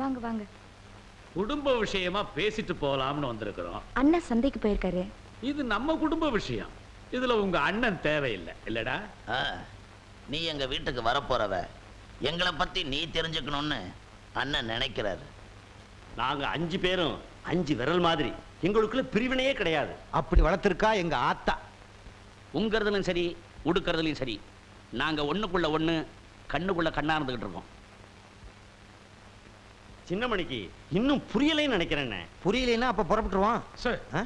வாங்க வாங்க குடும்ப விஷயமா பேசிட்டு போலாம்னு வந்திருக்கிறோம் அண்ணன் சந்தைக்கு போயிருக்காரு இது நம்ம குடும்ப விஷயம் இதுல உங்க அண்ணன் தேவையில்லை இல்லடா ஆ, நீ எங்க வீட்டுக்கு வரப்போறவ எங்களை பத்தி நீ தெரிஞ்சுக்கணும்னு அண்ணன் நினைக்கிறாரு நாங்க அஞ்சு பேரும் அஞ்சு விரல் மாதிரி எங்களுக்குள்ள பிரிவினையே கிடையாது அப்படி வளர்த்திருக்கா எங்க ஆத்தா உங்கிறதுலையும் சரி உடுக்கிறதுலையும் சரி நாங்க ஒண்ணுக்குள்ள ஒண்ணு கண்ணுக்குள்ள கண்ணா இருந்துகிட்டு இருக்கோம் சின்னமணிக்கு இன்னும் புரியலைன்னு நினைக்கிறேன் புரியலைன்னா அப்ப புறப்பட்டுருவான் சரி ஆ?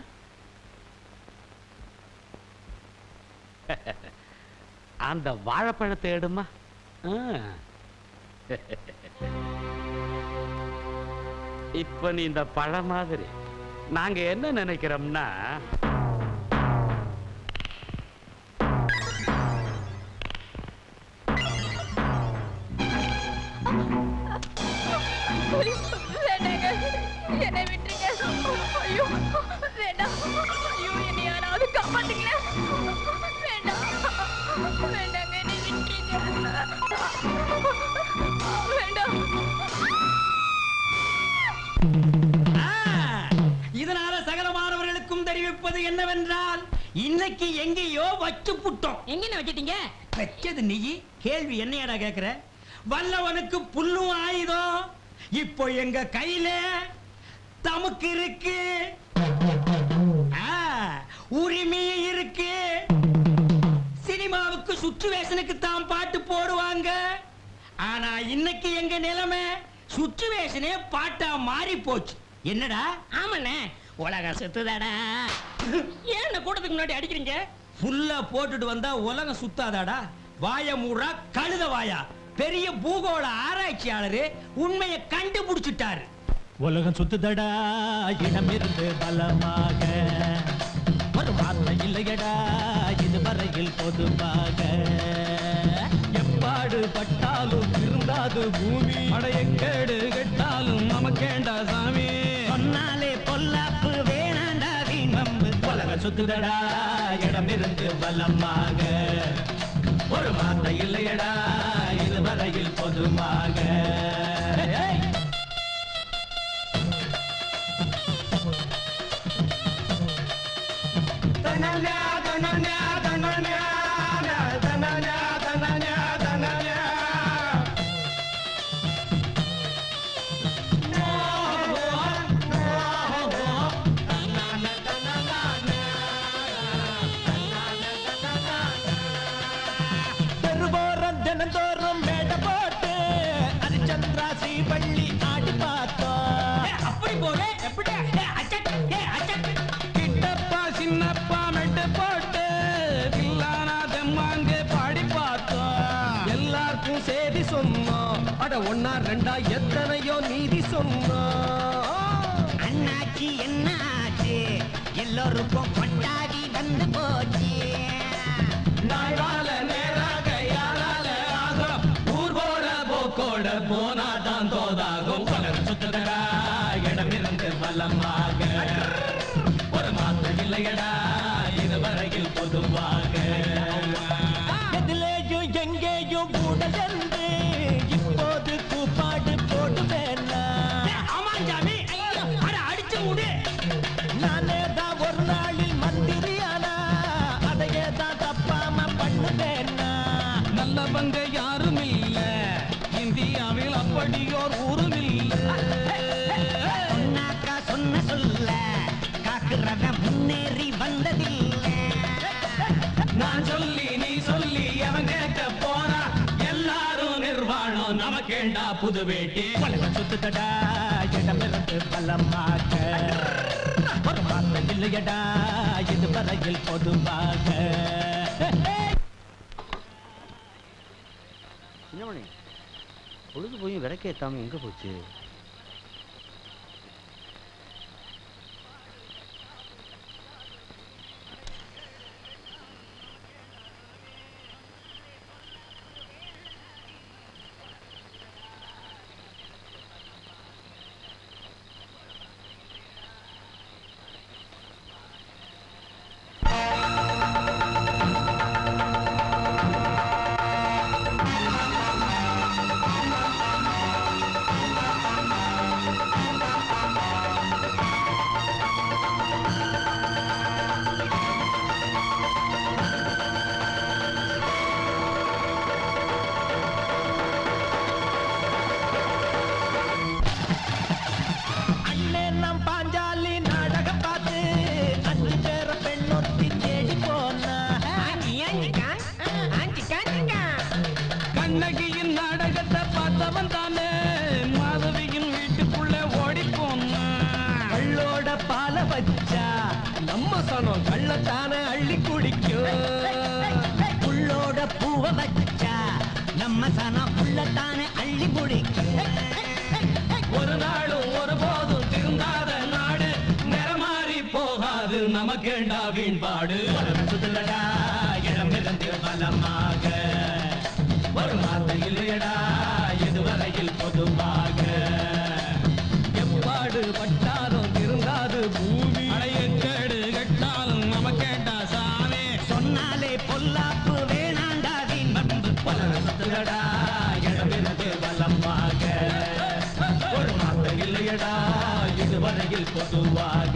அந்த வாழைப்பழத்தை எடுமா ஆ. இப்ப நீ இந்த பழம் மாதிரி நாங்க என்ன நினைக்கிறோம்னா வேண்டாங்க என்னை விட்டுருங்க ஐயோ வேண்டாம் ஐயோ என்னை யாராவது காப்பாத்துங்க வேண்டாம் வேண்டாங்க என்னை விட்டுருங்க வேண்டாம் இதனால சகல மாணவர்களுக்கும் தெரிவிப்பது என்னவென்றால் இன்னைக்கு எங்கேயோ வச்சு புட்டோம் எங்க வச்சிட்டீங்க வச்சது நீ கேள்வி என்னையடா கேக்குற வல்லவனுக்கு புல்லும் ஆயுதம் இப்போ எங்க கையில தமக்கு இருக்கு ஆ, உரிமை இருக்கு சினிமாவுக்கு சுச்சுவேஷனுக்கு தான் பாட்டு போடுவாங்க ஆனா இன்னைக்கு எங்க நிலைமை சுச்சுவேஷனே பாட்டா மாறி போச்சு என்னடா ஆமாண்ணே உலகம் சுத்துதாடா ஏன் என்ன கூட்டத்துக்கு முன்னாடி அடிக்கிறீங்க புல்ல போட்டுட்டு வந்தா உலகம் சுத்தாதாடா வாய மூடா கழுத வாயா பெரிய பூகோள ஆராய்ச்சியாளரு உண்மையை கண்டுபிடிச்சிட்டாரு உலகம் சுத்துதடா இடமிருந்து பலமாக ஒரு வார்த்தை இல்லையடா இதுவரையில் பொதுவாக எப்பாடு பட்டாலும் திருந்தாது பூமி அடையக்கேடு கெட்டாலும் நமக்கேண்டா சாமி சொன்னாலே பொல்லாப்பு வேணாண்டா வீணம்பு உலகம் சுத்துதடா இடமிருந்து பலமாக ஒரு வார்த்தை இல்லையடா இதுவரையில் பொதுவாக ஏய்! தெருவோரம் தினந்தோறும் மேடை போட்டு ஹரிச்சந்திராசி பள்ளி ஆடி பார்த்தோம் அப்படி போலே எப்படி கிட்டப்பா சின்னப்பா மெட்டு போட்டு தில்லானா தெம்மாங்கு பாடி பார்த்தோம் எல்லாருக்கும் செய்தி சொன்னோம் அட ஒன்னா ரெண்டா எத்தனையோ நீதி சொன்னோம் அண்ணாச்சி என்ன ஆச்சு எல்லோருக்கும் கொண்டாடி வந்து போச்சு நாளால நேராக யாரால ஆகும் ஊர்வோட போக்கோட போனாதான் தோதாகும் உலகம் சுத்துதடா இடமிருந்து பலமாக ஒரு மாற்றம் இல்லையடா இதுவரையில் பொதுவாக எதிலேயும் எங்கேயும் கூட சென்று இப்போது கூப்பாடு போடுவேன்னா ஆமாஞ்சாமி அட அடிச்சு விடு நானே தான் ஒரு நாளில் மந்திரியானா அதையே தான் தப்பாம பண்ணுவேன்னா நல்லவங்க யாரும் இல்ல இந்தியாவில் அப்படியோர் ஊரும் இல்ல சொன்னாக்கா சொன்ன சொல்ல காக்குறவன் முன்னேறி வந்ததில்லை நான் சொல்லி நீ சொல்லி அவன் கேட்க போனா எல்லாரும் நிர்வாணம் நமக்கேண்டா புது வேட்டி உலகம் சுத்துதடா இடமிருந்து பலமாக ஒரு வார்த்தை இல்லையடா இது வரையில் பொதுவாக சின்னமணி பொழுது போய் விளக்கேத்தாம எங்க போச்சு ஆ உள்ளத்தான அள்ளி குடிக்கும் புள்ளோட பூவ வச்சா நம்ம சனம் உள்ளத்தானே அள்ளி முடிக்கும் ஒரு நாளும் ஒரு போதும் திருந்தாத நாடு நிறமாறி போகாது நமக்கேண்டா வீண்பாடு சுதலடா இடமிருந்து பலமாக ஒரு வார்த்தை இல்லையடா இதுவரையில் பொதுவாக எப்பாடு பட்டாலும் திருந்தாது பூமி அடையக்கேடு கட்டாலும் நமக்கேண்டா சாமி சொன்னாலே பொல்லாப்பு வேணாண்டா வீண் பண்பு பலனத்துலடா இடமிருந்து பலமாக ஒரு மாற்றம் இல்லையடா இதுவரையில் பொதுவாக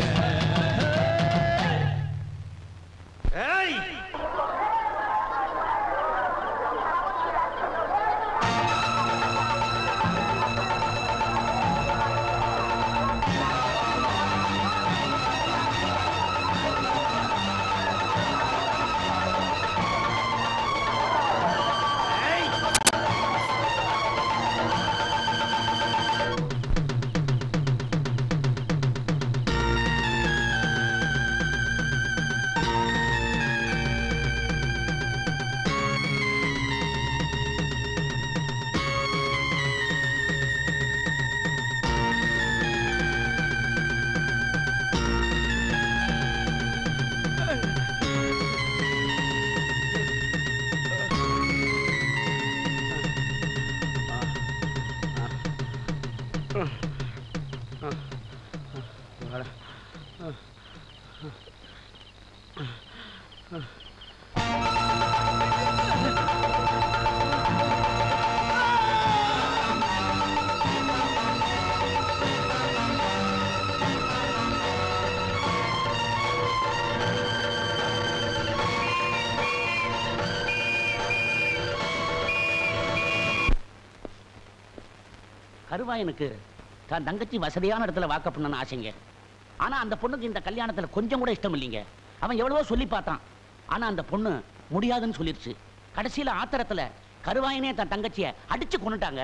கருவாயனுக்கு தான் தங்கச்சி வசதியான இடத்துல வாக்க பண்ணணும்னு ஆசைங்க ஆனா அந்த பொண்ணுக்கு இந்த கல்யாணத்துல கொஞ்சம் கூட இஷ்டம் இல்லைங்க அவன் எவ்வளவோ சொல்லி பார்த்தான் ஆனா அந்த பொண்ணு முடியாதுன்னு சொல்லிருச்சு கடைசியில ஆத்திரத்துல கருவாயனே தன் தங்கச்சிய அடிச்சு கொண்டுட்டாங்க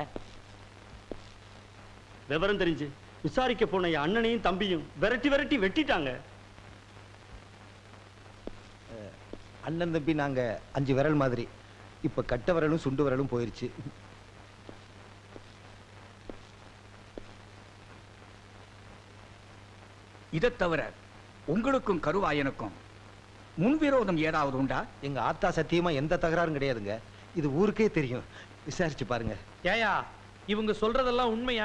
விவரம் தெரிஞ்சு விசாரிக்க போன என் அண்ணனையும் தம்பியும் விரட்டி விரட்டி வெட்டிட்டாங்க அண்ணன் தம்பி நாங்க அஞ்சு விரல் மாதிரி இப்ப கட்ட விரலும் சுண்டு விரலும் போயிருச்சு இதைத் தவிர உங்களுக்கும் கருவாயனுக்கும் முன்விரோதம் ஏதாவது உண்டா எங்க ஆத்தா சத்தியமா எந்த தகராறும் கிடையாதுங்க இது ஊருக்கே தெரியும் விசாரிச்சு பாருங்க ஏயா இவங்க சொல்றதெல்லாம் உண்மையா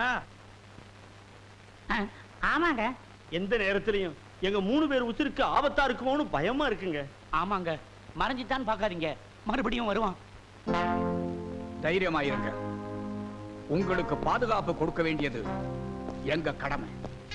ஆமாங்க எந்த நேரத்திலையும் எங்க மூணு பேர் உசிருக்கு ஆபத்தா இருக்குமோன்னு பயமா இருக்குங்க ஆமாங்க மறைஞ்சிட்டான்னு பார்க்காதீங்க மறுபடியும் வருவான் தைரியமாயிருங்க உங்களுக்கு பாதுகாப்பு கொடுக்க வேண்டியது எங்க கடமை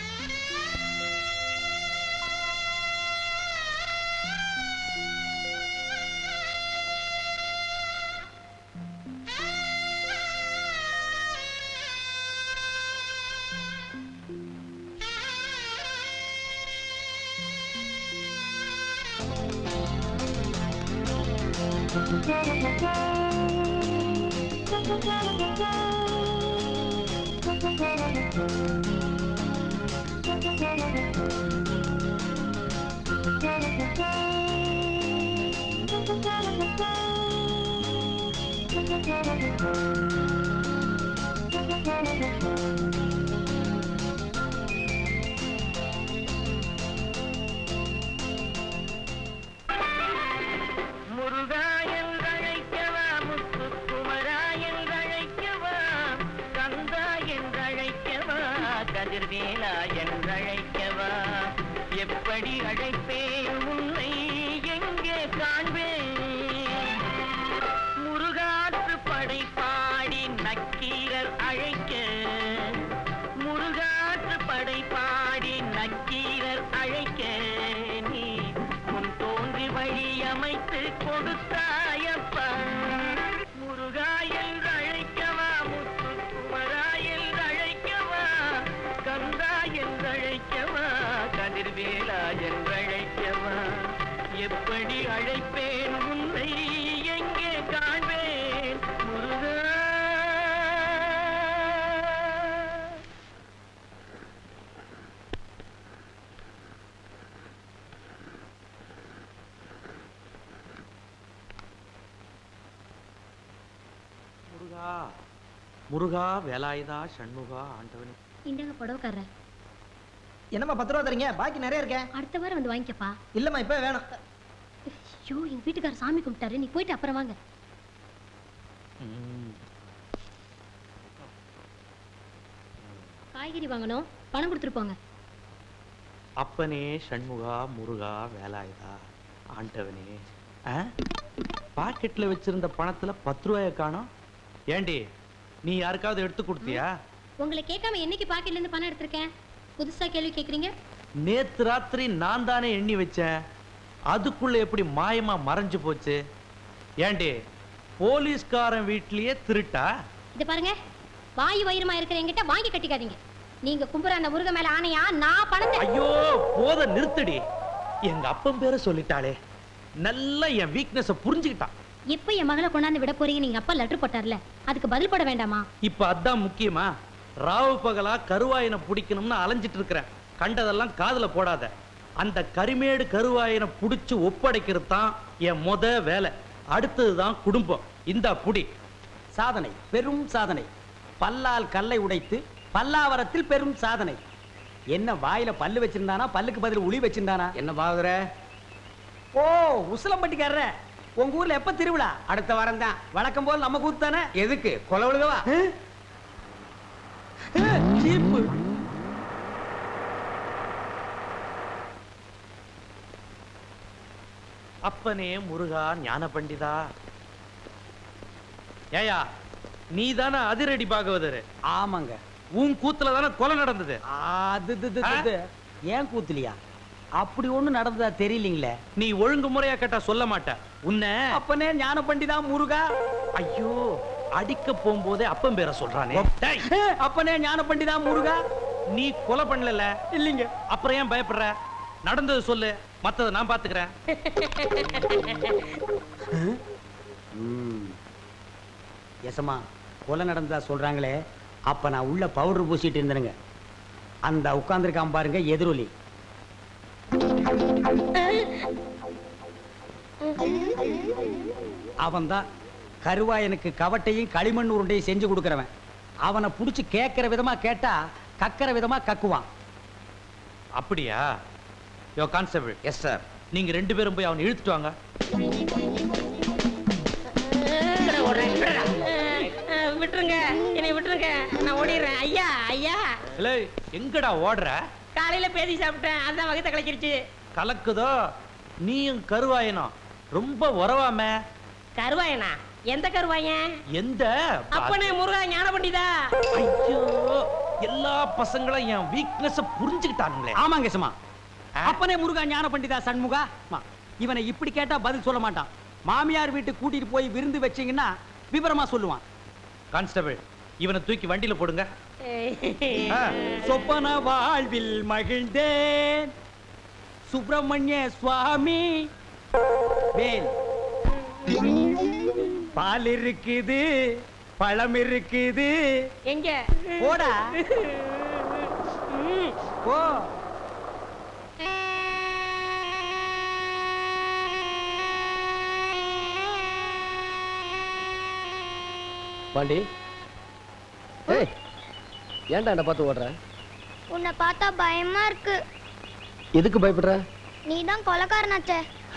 முருகா என்றழைக்கவா முத்துக்குமரா என்றழைக்கவா கந்தா என்றழைக்கவா கதிர்வேலா என்றழைக்கவா எப்படி அழைப்பேன் உன்னை எங்கே காண்பேன் முருகாற்று படைப்பாடி நக்கீரர் அழைக்க முருகாற்று படைப்பாடி நக்கீரர் அழைக்க நீ முன் தோன்றி வழி அமைத்து கொடுத்தாயப்பா முருகா என்று அழைக்கவா முத்துக்குமரா என்று அழைக்கவா கந்தா என்று அழைக்கவா கதிர்வேலா என்று அழைக்கவா எப்படி அழைப்பேன் உன்னை எங்கே காண்பேன் முருகா முருகா வேலாயுதா சண்முகா ஆண்டவனே இந்தாங்க புடவைக்காரர் என்னம்மா பத்து ரூபா தரீங்க பாக்கி நிறைய இருக்கேன் அடுத்த வாரம் வந்து வாங்கிக்கப்பா இல்லம்மா இப்ப வேணும் ஐயோ எங்க வீட்டுக்காரர் சாமி கும்பிட்டாரு நீ போயிட்டு அப்புறம் வாங்க காய்கறி வாங்கணும் பணம் கொடுத்துட்டு போங்க அப்பனே சண்முகா முருகா வேலாயுதா ஆண்டவனே ஆ? பாக்கெட்ல வச்சிருந்த பணத்துல பத்து ரூபாய காணோம் ஏண்டி நீ யாருக்காவது எடுத்து கொடுத்தியா உங்களை கேட்காம என்னைக்கு பாக்கெட்ல இருந்து பணம் எடுத்திருக்கேன் புதுசா கேள்வி கேக்குறீங்க நேத்து ராத்திரி நான் தானே எண்ணி வச்சேன் அதுக்குள்ள எப்படி மாயமா மறைஞ்சு போச்சு ஏண்டி போலீஸ்காரன் வீட்லயே திருட்டா இது பாருங்க வாயு வயிறுமா இருக்கிற என்கிட்ட வாங்கி கட்டிக்காதீங்க நீங்க கும்புற அந்த முருக மேல ஆணையா நான் பணம் தர- ஐயோ போத நிறுத்தடி எங்க அப்பன் பேரை சொல்லிட்டாளே நல்லா என் வீக்னஸ புரிஞ்சுக்கிட்டான் எப்ப என் மகளை கொண்டாந்து விட போறீங்க நீங்க அப்பா லெட்டர் போட்டார்ல அதுக்கு பதில் போட வேண்டாமா இப்ப அதான் முக்கியமா ராவு பகலா கருவாயனை பிடிக்கணும்னு அலைஞ்சிட்டு இருக்கிறேன் கண்டதெல்லாம் காதுல போடாத அந்த கரிமேடு கருவாயனை புடிச்சு ஒப்படைக்கிறது தான் என் முத வேலை அடுத்ததுதான் குடும்பம் இந்த புடி சாதனை பெரும் சாதனை பல்லால் கல்லை உடைத்து பல்லாவரத்தில் பெரும் சாதனை என்ன வாயில பல்லு வச்சிருந்தானா பல்லுக்கு பதில் உளி வச்சிருந்தானா என்ன பாகுற ஓ உசிலம்பட்டிக்காரர உங்க ஊர்ல எப்ப திருவிழா அடுத்த வாரம் தான் வழக்கம் போல் நம்ம கூத்து தானே எதுக்கு கொலை விழுகவா சீப்பு அப்பனே முருகா ஞான பண்டிதா ஏயா நீ தானே அதிரடி பாகவதர் ஆமாங்க உன் கூத்துல தானே கொலை நடந்தது அது இது, இது, இது. ஏன் கூத்துலியா அப்படி ஒண்ணு நடந்ததா தெரியலீங்களே நீ ஒழுங்கு முறையா கேட்டா சொல்ல மாட்ட உன்னை அப்பனே ஞான பண்டிதா முருகா ஐயோ அடிக்க போகும்போதே அப்பன் பேரை சொல்றானே டேய், அப்பனே ஞான பண்டிதா முருகா நீ கொலை பண்ணல இல்லைங்க அப்புறம் ஏன் பயப்படுற நடந்தது சொல்லு மத்தத நான் பாத்துக்கிறேன் எசமா கொலை நடந்ததா சொல்றாங்களே அப்ப நான் உள்ள பவுடர் பூசிட்டு இருந்தேனுங்க அந்த உட்கார்ந்திருக்கான் பாருங்க எதிரொலி அவன்தான் கருவாயனுக்கு கவட்டையும் களிமண் உருண்டையும் செஞ்சு கொடுக்கறவன் அவனை புடிச்சு கேட்கிற விதமா கேட்டா கக்கிற விதமா கக்குவான் அப்படியா யோ கான்ஸ்டபிள் எஸ் சார் நீங்க ரெண்டு பேரும் போய் அவனை இழுத்துட்டு வாங்க விட்டுருங்க என்னை விட்டுருங்க நான் ஓடிடுறேன் ஐயா ஐயா இல்ல எங்கடா ஓடுற காலையில பேதி சாப்பிட்டேன் அதான் வகத்தை கலக்கிருச்சு கலக்குதோ நீயும் கருவாயனும் ரொம்ப உறவாம கருவாயனா எந்த கருவாயன் எந்த அப்பனே முருகா ஞான பண்டிதா ஐயோ எல்லா பசங்களும் என் வீக்னஸ் புரிஞ்சுக்கிட்டானுங்களே ஆமாங்க சும்மா அப்பனே முருகா ஞான பண்டிதா சண்முகா அம்மா, இவனை இப்படி கேட்டா பதில் சொல்ல மாட்டான் மாமியார் வீட்டுக்கு கூட்டிட்டு போய் விருந்து வச்சீங்கன்னா விவரமா சொல்லுவான் கான்ஸ்டபிள் இவனை தூக்கி வண்டியில போடுங்க சொப்பன வாழ்வில் மகிழ்ந்தேன் சுப்பிரமணிய சுவாமி வேல் பால் இருக்குது பழம் இருக்குது எங்க போடா போ பாண்டி ஏய் ஏன்டா என்ன பார்த்து ஓடுற உன்னை பார்த்தா பயமா இருக்கு எதுக்கு பயப்படுற நீ தான் கொலக்காரனாச்சே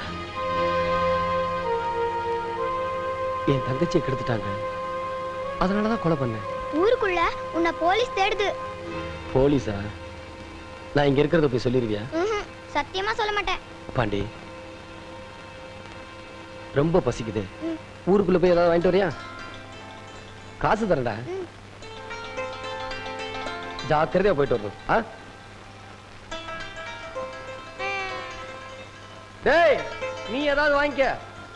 என் தங்கச்சியை கெடுத்துட்டாங்க அதனால தான் கொலை பண்ணேன் ஊருக்குள்ள உன்னை போலீஸ் தேடுது போலீஸா நான் இங்க இருக்கிறத போய் சொல்லிருவியா ம்ஹும். சத்தியமா சொல்ல மாட்டேன் பாண்டி ரொம்ப பசிக்குது ம். ஊருக்குள்ள போய் ஏதாவது வாங்கிட்டு வரியா காசு தரேன்டா ஜாக்கிரதையா போயிட்டு வரணும் ஆ டேய் நீ ஏதாவது வாங்கிக்க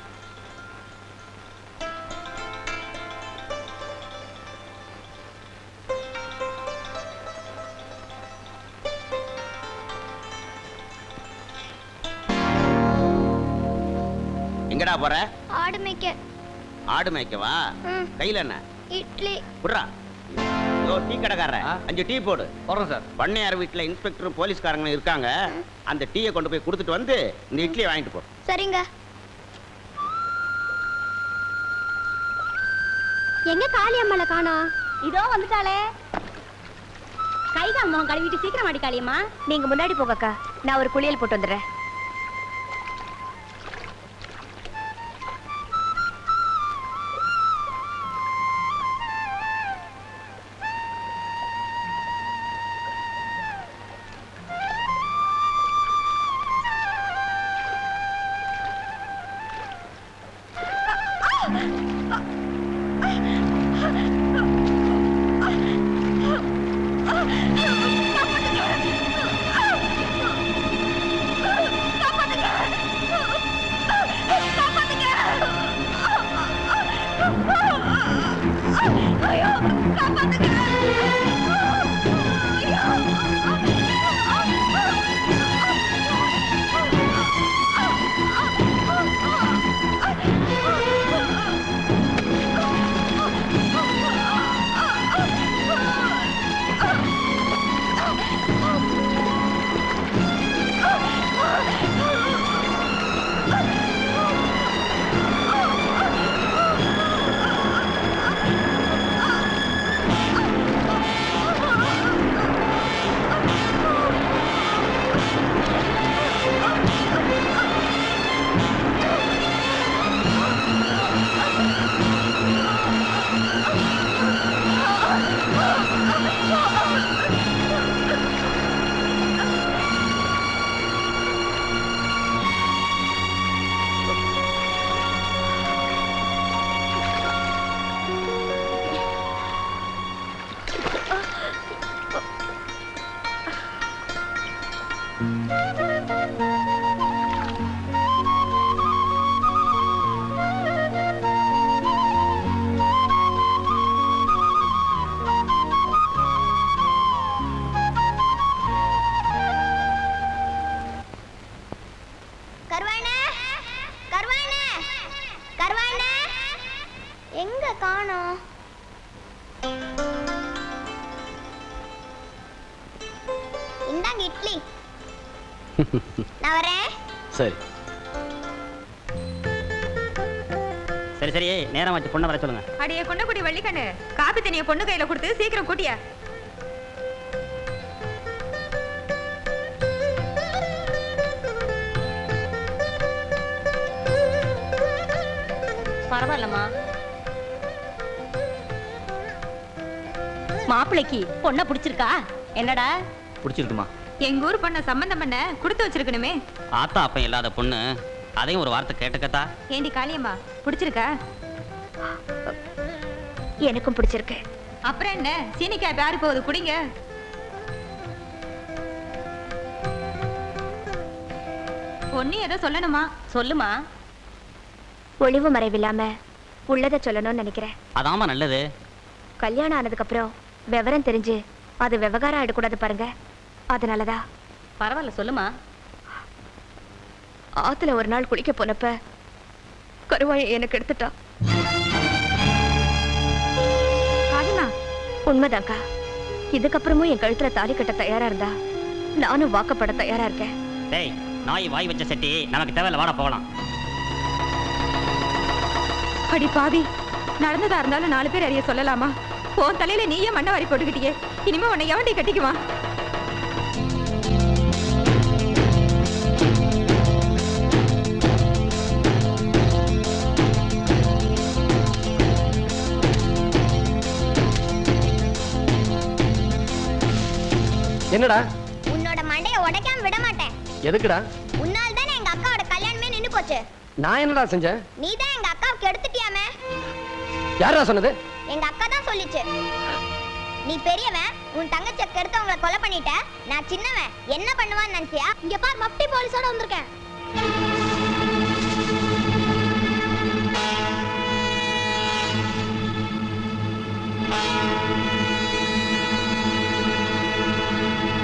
எங்கடா போற ஆடு மேய்க்க ஆடு மேய்க்கவா ம். கையில என்ன இட்லி குட்ரா ஓ டீ கடைக்காரன் அஞ்சு டீ போடு போடுறேன் சார் பண்ணையார் வீட்டுல இன்ஸ்பெக்டர் போலீஸ்காரங்க இருக்காங்க அந்த டீயை கொண்டு போய் கொடுத்துட்டு வந்து இந்த இட்லியை வாங்கிட்டு போ சரிங்க எங்க காளி அம்மாளை காணோம் இதோ வந்துட்டாளே கை கால் முகம் கழுவிட்டு சீக்கிரம் அடிக்காளியம்மா நீங்க முன்னாடி போங்கக்கா நான் ஒரு குளியல் போட்டு வந்துடுறேன் கருவாயனே கருவாயனே கருவாயனே எங்க காணோம் இந்தாங்க இட்லி நான் வரேன் சரி சரி சரி நேரம் வச்சு பொண்ணை வர சொல்லுங்க அடியே கொண்டக்குடி வள்ளிக்கண்ணு காப்பி தண்ணிய பொண்ணு கையில கொடுத்து சீக்கிரம் கூட்டியா பரவாயில்லம்மா மாப்பிள்ளைக்கு பொண்ணை பிடிச்சிருக்கா என்னடா பிடிச்சிருக்குமா எங்க ஊர் பொண்ண சம்பந்தம் பண்ண கொடுத்து வச்சிருக்கணுமே ஆத்தா அப்பன் இல்லாத பொண்ணு அதையும் ஒரு வார்த்தை கேட்டுக்கத்தா ஏண்டி காளியம்மா பிடிச்சிருக்கா எனக்கும் பிடிச்சிருக்கு அப்புறம் என்ன சீனிக்காய் பேரு போகுது குடிங்க பொண்ணு ஏதோ சொல்லணுமா சொல்லுமா ஒளிவு மறைவில்லாம உள்ளதை சொல்லணும்னு நினைக்கிறேன் அதாம்மா நல்லது கல்யாணம் ஆனதுக்கு அப்புறம் விவரம் தெரிஞ்சு அது விவகாரம் ஆயிடக்கூடாது பாருங்க அதனாலதான் பரவாயில்ல சொல்லுமா ஆத்துல ஒரு நாள் குளிக்க போனப்ப கருவாயை எனக்கு எடுத்துட்டா காளிமா உண்மைதான்க்கா இதுக்கப்புறமும் என் கழுத்துல தாலி கட்ட தயாரா இருந்தா நானும் வாக்கப்பட தயாரா இருக்கேன் டேய் நாய் வாய் வச்ச செட்டி நமக்கு தேவையில்ல வாடா போகலாம் அடி பாவி நடந்ததா இருந்தாலும் நாலு பேர் அறிய சொல்லலாமா உன் தலையில நீயே மண்ணை வாரி போட்டுக்கிட்டியே இனிமே உன்னை எவண்டி கட்டிக்குவான் என்னடா உன்னோட மண்டைய உடைக்காம விட மாட்டேன் எதுக்குடா உன்னால் தானே எங்க அக்காவோட கல்யாணமே நின்னு போச்சு நான் என்னடா செஞ்சேன் நீ தான் எங்க அக்காவுக்கு எடுத்துட்டியாமே யாரா சொன்னது எங்க அக்கா தான் சொல்லிச்சு நீ பெரியவன் உன் தங்கச்சியை கெடுத்து உங்களை கொலை பண்ணிட்ட நான் சின்னவன் என்ன பண்ணுவான்னு நினைச்சியா இங்க பார் மப்டி போலீஸோட வந்திருக்கேன்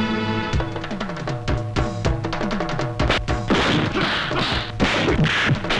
ஆ